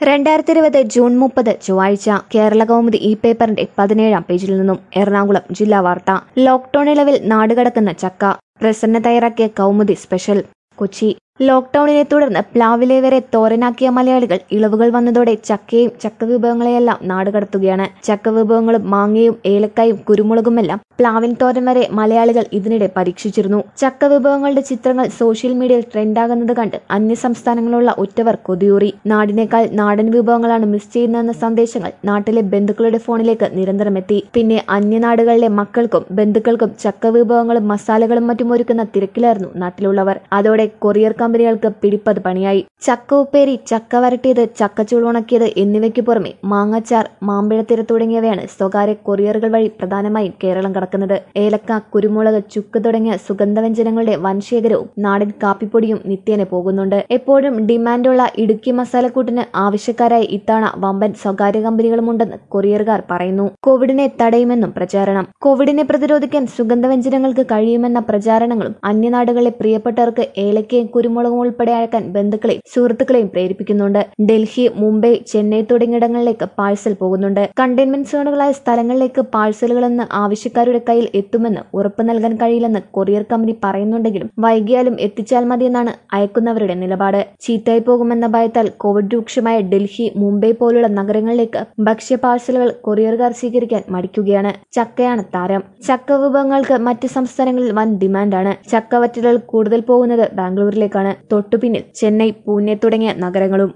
രണ്ടായിരത്തി ഇരുപത് ജൂൺ മുപ്പത് ചൊവ്വാഴ്ച കേരള കൗമുദി ഇ പേപ്പറിന്റെ പതിനേഴാം പേജിൽ നിന്നും എറണാകുളം ജില്ലാ വാർത്ത ലോക്ഡൌൺ ഇളവിൽ നാടുകടക്കുന്ന ചക്ക പ്രസന്ന തയ്യാറാക്കിയ കൗമുദി സ്പെഷ്യൽ കൊച്ചി ലോക്ഡൌണിനെ തുടർന്ന് പ്ലാവിലെ വരെ തോരനാക്കിയ മലയാളികൾ ഇളവുകൾ വന്നതോടെ ചക്കയും ചക്ക വിഭവങ്ങളെയെല്ലാം നാടുകടത്തുകയാണ് ചക്ക വിഭവങ്ങളും മാങ്ങയും ഏലക്കായും കുരുമുളകുമെല്ലാം പ്ലാവിൻ തോരൻ വരെ മലയാളികൾ ഇതിനിടെ പരീക്ഷിച്ചിരുന്നു ചക്ക വിഭവങ്ങളുടെ ചിത്രങ്ങൾ സോഷ്യൽ മീഡിയയിൽ ട്രെൻഡാകുന്നത് കണ്ട് അന്യ സംസ്ഥാനങ്ങളുള്ള ഉറ്റവർ കൊതിയൂറി നാടിനേക്കാൾ നാടൻ വിഭവങ്ങളാണ് മിസ് ചെയ്യുന്നതെന്ന സന്ദേശങ്ങൾ നാട്ടിലെ ബന്ധുക്കളുടെ ഫോണിലേക്ക് നിരന്തരം എത്തി പിന്നെ അന്യനാടുകളിലെ മക്കൾക്കും ബന്ധുക്കൾക്കും ചക്ക വിഭവങ്ങളും മസാലകളും മറ്റും ഒരുക്കുന്ന തിരക്കിലായിരുന്നു നാട്ടിലുള്ളവർ അതോടെ കൊറിയർ കമ്പനികൾക്ക് പിടിപ്പത് പണിയായി ചക്ക ഉപ്പേരി ചക്ക വരട്ടിയത് ചക്കച്ചുള ഉണക്കിയത് എന്നിവയ്ക്ക് പുറമെ മാങ്ങച്ചാർ മാമ്പഴത്തിര തുടങ്ങിയവയാണ് സ്വകാര്യ കൊറിയറുകൾ വഴി പ്രധാനമായും കേരളം കടക്കുന്നത് ഏലക്ക കുരുമുളക് ചുക്ക് തുടങ്ങിയ സുഗന്ധവ്യഞ്ജനങ്ങളുടെ വൻശേഖരവും നാടൻ കാപ്പിപ്പൊടിയും നിത്യേന പോകുന്നുണ്ട് എപ്പോഴും ഡിമാൻഡുള്ള ഇടുക്കി മസാലക്കൂട്ടിന് ആവശ്യക്കാരായി ഇത്തവണ വമ്പൻ സ്വകാര്യ കമ്പനികളുമുണ്ടെന്ന് കൊറിയറുകാർ പറയുന്നു കോവിഡിനെ തടയുമെന്നും പ്രചാരണം കോവിഡിനെ പ്രതിരോധിക്കാൻ സുഗന്ധവ്യഞ്ജനങ്ങൾക്ക് കഴിയുമെന്ന പ്രചാരണങ്ങളും അന്യനാടുകളിലെ പ്രിയപ്പെട്ടവർക്ക് ഏലക്കയും കുരുമുളകും ഉൾപ്പെടെ അയക്കാൻ ബന്ധുക്കളെയും സുഹൃത്തുക്കളെയും പ്രേരിപ്പിക്കുന്നുണ്ട് ഡൽഹി മുംബൈ ചെന്നൈ തുടങ്ങിയിടങ്ങളിലേക്ക് പാഴ്സൽ പോകുന്നുണ്ട് കണ്ടെയ്ൻമെന്റ് സോണുകളായ സ്ഥലങ്ങളിലേക്ക് പാഴ്സലുകളെന്ന് ആവശ്യക്കാരുടെ കയ്യിൽ എത്തുമെന്ന് ഉറപ്പ് നൽകാൻ കഴിയില്ലെന്ന് കൊറിയർ കമ്പനി പറയുന്നുണ്ടെങ്കിലും വൈകിയാലും എത്തിച്ചാൽ മതിയെന്നാണ് അയക്കുന്നവരുടെ നിലപാട് ചീത്തായി പോകുമെന്ന ഭയത്താൽ കോവിഡ് രൂക്ഷമായ ഡൽഹി മുംബൈ പോലുള്ള നഗരങ്ങളിലേക്ക് ഭക്ഷ്യ പാഴ്സലുകൾ കൊറിയറുകാർ സ്വീകരിക്കാൻ മടിക്കുകയാണ് ചക്കയാണ് താരം ചക്ക വിഭവങ്ങൾക്ക് മറ്റ് സംസ്ഥാനങ്ങളിൽ വൻ ഡിമാൻഡാണ് ചക്കവറ്റലുകൾ കൂടുതൽ പോകുന്നത് ബാംഗ്ലൂരിലേക്കാണ് തൊട്ടുപിന്നിൽ ചെന്നൈ പൂനെ തുടങ്ങിയ നഗരങ്ങളും